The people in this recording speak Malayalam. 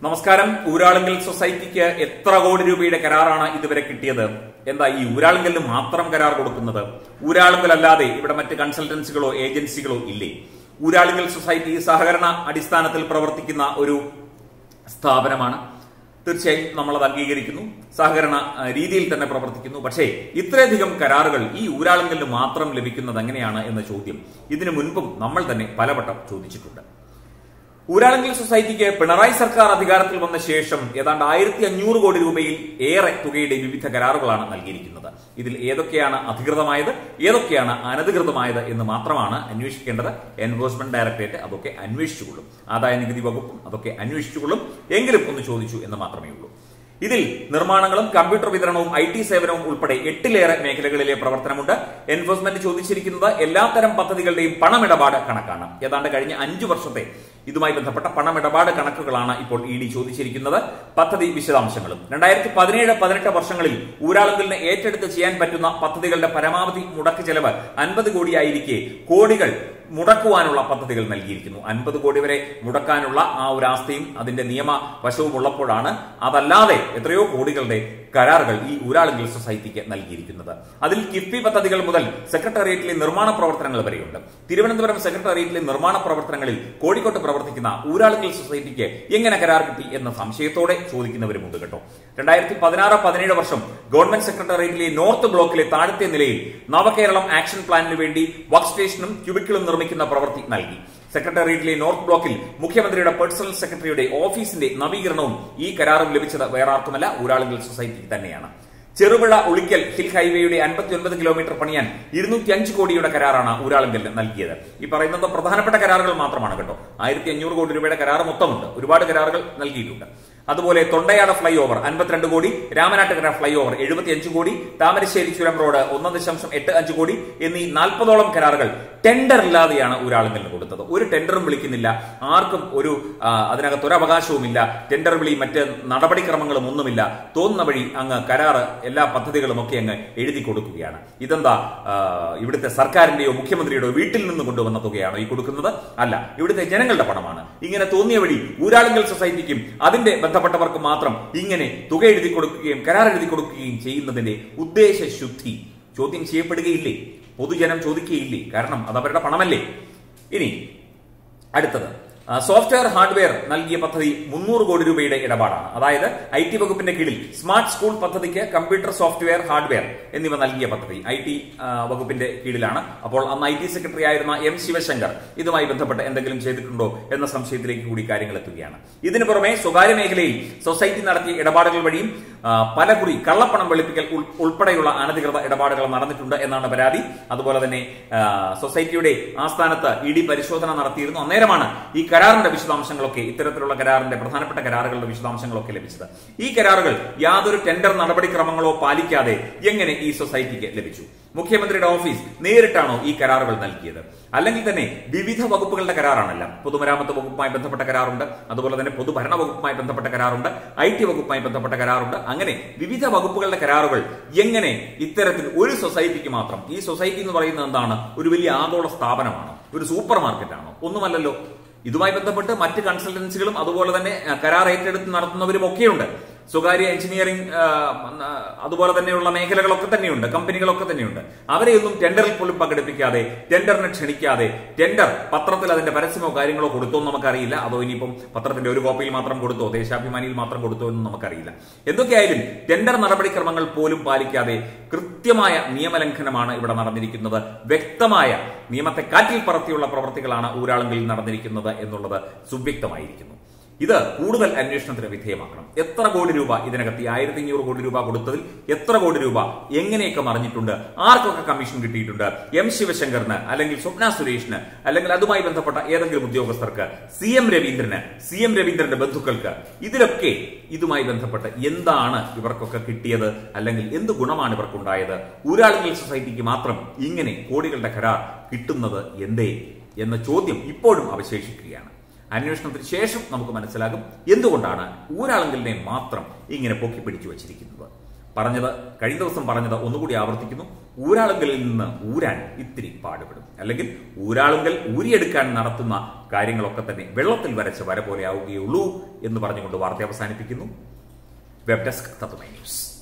നമസ്കാരം ഊരാളുങ്കൽ സൊസൈറ്റിക്ക് എത്ര കോടി രൂപയുടെ കരാറാണ് ഇതുവരെ കിട്ടിയത് എന്താ ഈ ഊരാളുങ്കലിന് മാത്രം കരാർ കൊടുക്കുന്നത് ഊരാളുങ്കൽ അല്ലാതെ ഇവിടെ മറ്റ് കൺസൾട്ടൻസികളോ ഏജൻസികളോ ഇല്ലേ ഊരാളുങ്കൽ സൊസൈറ്റി സഹകരണ അടിസ്ഥാനത്തിൽ പ്രവർത്തിക്കുന്ന ഒരു സ്ഥാപനമാണ് തീർച്ചയായും നമ്മൾ അത് അംഗീകരിക്കുന്നു സഹകരണ ആ, രീതിയിൽ തന്നെ പ്രവർത്തിക്കുന്നു പക്ഷേ ഇത്രയധികം കരാറുകൾ ഈ ഊരാളുങ്കലിന് മാത്രം ലഭിക്കുന്നത് എങ്ങനെയാണ് എന്ന ചോദ്യം ഇതിനു മുൻപും നമ്മൾ തന്നെ പലവട്ടം ചോദിച്ചിട്ടുണ്ട് ഊരാളുങ്കൽ സൊസൈറ്റിക്ക് പിണറായി സർക്കാർ അധികാരത്തിൽ വന്ന ശേഷം ഏതാണ്ട് ആയിരത്തി അഞ്ഞൂറ് കോടി രൂപയിൽ ഏറെ തുകയുടെ വിവിധ കരാറുകളാണ് നൽകിയിരിക്കുന്നത് ഇതിൽ ഏതൊക്കെയാണ് അധികൃതമായത് ഏതൊക്കെയാണ് അനധികൃതമായത് എന്ന് മാത്രമാണ് അന്വേഷിക്കേണ്ടത് എൻഫോഴ്സ്മെന്റ് ഡയറക്ടറേറ്റ് അതൊക്കെ അന്വേഷിച്ചുകൊള്ളും ആദായ നികുതി വകുപ്പും അതൊക്കെ അന്വേഷിച്ചുകൊള്ളും എങ്കിലും ഒന്ന് ചോദിച്ചു എന്ന് മാത്രമേ ഉള്ളൂ ഇതിൽ നിർമ്മാണങ്ങളും കമ്പ്യൂട്ടർ വിതരണവും ഐ ടി സേവനവും ഉൾപ്പെടെ എട്ടിലേറെ മേഖലകളിലെ പ്രവർത്തനമുണ്ട് എൻഫോഴ്സ്മെന്റ് ചോദിച്ചിരിക്കുന്നത് എല്ലാത്തരം പദ്ധതികളുടെയും പണമിടപാട് കണക്കാണ് ഏതാണ്ട് കഴിഞ്ഞ അഞ്ചു വർഷത്തെ ഇതുമായി ബന്ധപ്പെട്ട പണമിടപാട് കണക്കുകളാണ് ഇപ്പോൾ ഇ ഡി ചോദിച്ചിരിക്കുന്നത് പദ്ധതി വിശദാംശങ്ങളും രണ്ടായിരത്തി പതിനേഴ് പതിനെട്ട് വർഷങ്ങളിൽ ഊരാളുങ്കലിന് ഏറ്റെടുത്ത് ചെയ്യാൻ പറ്റുന്ന പദ്ധതികളുടെ പരമാവധി മുടക്ക് ചെലവ് അൻപത് കോടിയായിരിക്കെ കോടികൾ മുടക്കുവാനുള്ള പദ്ധതികൾ നൽകിയിരിക്കുന്നു അൻപത് കോടി വരെ മുടക്കാനുള്ള ആ ഒരു ആസ്തിയും അതിന്റെ നിയമ വശവും ഉള്ളപ്പോഴാണ് അതല്ലാതെ എത്രയോ കോടികളുടെ കരാറുകൾ ഈ ഊരാളുങ്കൽ സൊസൈറ്റിക്ക് നൽകിയിരിക്കുന്നത് അതിൽ കിഫ്ബി പദ്ധതികൾ മുതൽ സെക്രട്ടേറിയറ്റിലെ നിർമ്മാണ പ്രവർത്തനങ്ങൾ വരെയുണ്ട് തിരുവനന്തപുരം സെക്രട്ടേറിയറ്റിലെ നിർമ്മാണ പ്രവർത്തനങ്ങളിൽ കോഴിക്കോട്ട് പ്രവർത്തിക്കുന്ന ഊരാളുങ്കൽ സൊസൈറ്റിക്ക് എങ്ങനെ കരാർ കിട്ടി എന്ന സംശയത്തോടെ ചോദിക്കുന്നവരുമുണ്ട് കേട്ടോ രണ്ടായിരത്തി പതിനാറ് പതിനേഴ് വർഷം ഗവൺമെന്റ് സെക്രട്ടേറിയറ്റിലെ നോർത്ത് ബ്ലോക്കിലെ താഴത്തെ നിലയിൽ നവകേരളം ആക്ഷൻ പ്ലാനിന് വേണ്ടി വർക്ക് സ്റ്റേഷനും ക്യൂബിക്കിളും നിർമ്മിക്കുന്ന പ്രവൃത്തി നൽകി സെക്രട്ടേറിയറ്റിലെ നോർത്ത് ബ്ലോക്കിൽ മുഖ്യമന്ത്രിയുടെ പേഴ്സണൽ സെക്രട്ടറിയുടെ ഓഫീസിന്റെ നവീകരണവും ഈ കരാറും ലഭിച്ചത് വേറെ ആർക്കുമല്ല ഊരാളുങ്കൽ സൊസൈറ്റിക്ക് തന്നെയാണ് ചെറുപുഴ ഉളിക്കൽ ഹിൽ ഹൈവേയുടെ അൻപത്തി ഒൻപത് കിലോമീറ്റർ പണിയാൻ ഇരുന്നൂറ്റി അഞ്ച് കോടിയുടെ കരാറാണ് ഊരാളുങ്കലിന് നൽകിയത് ഈ പറയുന്നത് പ്രധാനപ്പെട്ട കരാറുകൾ മാത്രമാണ് കേട്ടോ ആയിരത്തി അഞ്ഞൂറ് കോടി രൂപയുടെ കരാർ മൊത്തമുണ്ട് ഒരുപാട് കരാറുകൾ നൽകിയിട്ടുണ്ട് അതുപോലെ തൊണ്ടയാട് ഫ്ലൈ ഓവർ അൻപത്തിരണ്ട് കോടി രാമനാട്ടുകര ഫ്ലൈ ഓവർ എഴുപത്തിയഞ്ച് കോടി താമരശ്ശേരി ചുരം റോഡ് ഒന്ന് ദശാംശം എട്ട് അഞ്ച് കോടി എന്നീ നാൽപ്പതോളം കരാറുകൾ ടെൻഡർ ഇല്ലാതെയാണ് ഊരാളുങ്കലിന് കൊടുത്തത് ഒരു ടെൻഡറും വിളിക്കുന്നില്ല ആർക്കും ഒരു ആ, അതിനകത്ത് ഒരു അവകാശവുമില്ല ടെൻഡർ വിളി മറ്റ് നടപടിക്രമങ്ങളും ഒന്നുമില്ല തോന്നുന്ന വഴി അങ്ങ് കരാറ് എല്ലാ പദ്ധതികളും ഒക്കെ അങ്ങ് എഴുതി കൊടുക്കുകയാണ് ഇതെന്താ ആ, ഇവിടുത്തെ സർക്കാരിന്റെയോ മുഖ്യമന്ത്രിയുടെയോ വീട്ടിൽ നിന്ന് കൊണ്ടുവന്ന തുകയാണോ ഈ കൊടുക്കുന്നത് അല്ല ഇവിടുത്തെ ജനങ്ങളുടെ പണമാണ് ഇങ്ങനെ തോന്നിയ വഴി ഊരാളുങ്കൽ സൊസൈറ്റിക്കും അതിന്റെ ബന്ധപ്പെട്ടവർക്ക് മാത്രം ഇങ്ങനെ തുക എഴുതി കൊടുക്കുകയും കരാർ എഴുതി കൊടുക്കുകയും ചെയ്യുന്നതിന്റെ ഉദ്ദേശ ശുദ്ധി ചോദ്യം ചെയ്യപ്പെടുകയില്ലേ പൊതുജനം ചോദിക്കുകയില്ലേ കാരണം അത് അവരുടെ പണമല്ലേ ഇനി അടുത്തത് ആ, സോഫ്റ്റ്വെയർ ഹാർഡ്വെയർ നൽകിയ പദ്ധതി മുന്നൂറ് കോടി രൂപയുടെ ഇടപാടാണ് അതായത് ഐ ടി വകുപ്പിന്റെ കീഴിൽ സ്മാർട്ട് സ്കൂൾ പദ്ധതിക്ക് കമ്പ്യൂട്ടർ സോഫ്റ്റ്വെയർ ഹാർഡ്വെയർ എന്നിവ നൽകിയ പദ്ധതി ഐ ടി വകുപ്പിന്റെ കീഴിലാണ് അപ്പോൾ അന്ന് ഐ ടി സെക്രട്ടറി ആയിരുന്ന എം ശിവശങ്കർ ഇതുമായി ബന്ധപ്പെട്ട് എന്തെങ്കിലും ചെയ്തിട്ടുണ്ടോ എന്ന സംശയത്തിലേക്ക് കൂടി കാര്യങ്ങൾ എത്തുകയാണ് ഇതിനു പുറമെ സ്വകാര്യ മേഖലയിൽ സൊസൈറ്റി നടത്തിയ ഇടപാടുകൾ വഴിയും ആ, പലകുറി കള്ളപ്പണം വെളുപ്പിക്കൽ ഉൾ- ഉൾപ്പെടെയുള്ള അനധികൃത ഇടപാടുകൾ നടന്നിട്ടുണ്ട് എന്നാണ് പരാതി അതുപോലെ തന്നെ ആ, സൊസൈറ്റിയുടെ ആസ്ഥാനത്ത് ഇ ഡി പരിശോധന നടത്തിയിരുന്നു അന്നേരമാണ് ഈ കരാറിന്റെ വിശദാംശങ്ങളൊക്കെ ഇത്തരത്തിലുള്ള കരാറിന്റെ പ്രധാനപ്പെട്ട കരാറുകളുടെ വിശദാംശങ്ങളൊക്കെ ലഭിച്ചത് ഈ കരാറുകൾ യാതൊരു ടെൻഡർ നടപടിക്രമങ്ങളോ പാലിക്കാതെ എങ്ങനെ ഈ സൊസൈറ്റിക്ക് ലഭിച്ചു മുഖ്യമന്ത്രിയുടെ ഓഫീസ് നേരിട്ടാണോ ഈ കരാറുകൾ നൽകിയത് അല്ലെങ്കിൽ തന്നെ വിവിധ വകുപ്പുകളുടെ കരാറാണല്ല പൊതുമരാമത്ത് വകുപ്പുമായി ബന്ധപ്പെട്ട കരാറുണ്ട് അതുപോലെ തന്നെ പൊതുഭരണ വകുപ്പുമായി ബന്ധപ്പെട്ട കരാറുണ്ട് ഐ ടി വകുപ്പുമായി ബന്ധപ്പെട്ട കരാറുണ്ട് അങ്ങനെ വിവിധ വകുപ്പുകളുടെ കരാറുകൾ എങ്ങനെ ഇത്തരത്തിൽ ഒരു സൊസൈറ്റിക്ക് മാത്രം ഈ സൊസൈറ്റി എന്ന് പറയുന്നത് എന്താണ് ഒരു വലിയ ആഗോള സ്ഥാപനമാണോ ഒരു സൂപ്പർ മാർക്കറ്റാണോ ഒന്നുമല്ലല്ലോ ഇതുമായി ബന്ധപ്പെട്ട് മറ്റ് കൺസൾട്ടൻസികളും അതുപോലെ തന്നെ ആ, കരാർ ഏറ്റെടുത്ത് നടത്തുന്നവരും ഒക്കെയുണ്ട് സ്വകാര്യ എഞ്ചിനീയറിംഗ് ആ, ആ, അതുപോലെ തന്നെയുള്ള മേഖലകളൊക്കെ തന്നെയുണ്ട് കമ്പനികളൊക്കെ തന്നെയുണ്ട് അവരെയൊന്നും ടെൻഡറിൽ പോലും പങ്കെടുപ്പിക്കാതെ ടെൻഡറിനെ ക്ഷണിക്കാതെ ടെൻഡർ പത്രത്തിൽ അതിന്റെ പരസ്യമോ കാര്യങ്ങളോ കൊടുത്തോ എന്ന് നമുക്കറിയില്ല അതോ ഇനിയിപ്പം പത്രത്തിന്റെ ഒരു കോപ്പിയിൽ മാത്രം കൊടുത്തോ ദേശാഭിമാനിയിൽ മാത്രം കൊടുത്തോ എന്ന് നമുക്കറിയില്ല എന്തൊക്കെയായാലും ടെൻഡർ നടപടിക്രമങ്ങൾ പോലും പാലിക്കാതെ കൃത്യമായ നിയമലംഘനമാണ് ഇവിടെ നടന്നിരിക്കുന്നത് വ്യക്തമായ നിയമത്തെ കാറ്റിൽ പറത്തിയുള്ള പ്രവർത്തികളാണ് ഊരാളുങ്കലിൽ നടന്നിരിക്കുന്നത് എന്നുള്ളത് സുവ്യക്തമായിരിക്കുന്നു ഇത് കൂടുതൽ അന്വേഷണത്തിന് വിധേയമാക്കണം എത്ര കോടി രൂപ ഇതിനകത്ത് ഈ ആയിരത്തി അഞ്ഞൂറ് കോടി രൂപ കൊടുത്തതിൽ എത്ര കോടി രൂപ എങ്ങനെയൊക്കെ മറിഞ്ഞിട്ടുണ്ട് ആർക്കൊക്കെ കമ്മീഷൻ കിട്ടിയിട്ടുണ്ട് എം ശിവശങ്കറിന് അല്ലെങ്കിൽ സ്വപ്ന സുരേഷിന് അല്ലെങ്കിൽ അതുമായി ബന്ധപ്പെട്ട ഏതെങ്കിലും ഉദ്യോഗസ്ഥർക്ക് സി എം രവീന്ദ്രന് സി എം രവീന്ദ്രന്റെ ബന്ധുക്കൾക്ക് ഇതിലൊക്കെ ഇതുമായി ബന്ധപ്പെട്ട് എന്താണ് ഇവർക്കൊക്കെ കിട്ടിയത് അല്ലെങ്കിൽ എന്ത് ഗുണമാണ് ഇവർക്കുണ്ടായത് ഊരാളുങ്കൽ സൊസൈറ്റിക്ക് മാത്രം ഇങ്ങനെ കോടികളുടെ കരാർ കിട്ടുന്നത് എന്തേ എന്ന ചോദ്യം ഇപ്പോഴും അവശേഷിക്കുകയാണ് അന്വേഷണത്തിന് ശേഷം നമുക്ക് മനസ്സിലാകും എന്തുകൊണ്ടാണ് ഊരാളുങ്കലിനെ മാത്രം ഇങ്ങനെ പൊക്കി പിടിച്ചു വച്ചിരിക്കുന്നത് പറഞ്ഞത് കഴിഞ്ഞ ദിവസം പറഞ്ഞത് ഒന്നുകൂടി ആവർത്തിക്കുന്നു ഊരാളുങ്കലിൽ നിന്ന് ഊരാൻ ഇത്തിരി പാടുപെടും അല്ലെങ്കിൽ ഊരാളുങ്കൽ ഊരിയെടുക്കാൻ നടത്തുന്ന കാര്യങ്ങളൊക്കെ തന്നെ വെള്ളത്തിൽ വരച്ച വര പോലെ ആവുകയുള്ളൂ എന്ന് പറഞ്ഞുകൊണ്ട് വാർത്ത അവസാനിപ്പിക്കുന്നു വെബ് ഡെസ്ക് തത്വമൈ ന്യൂസ്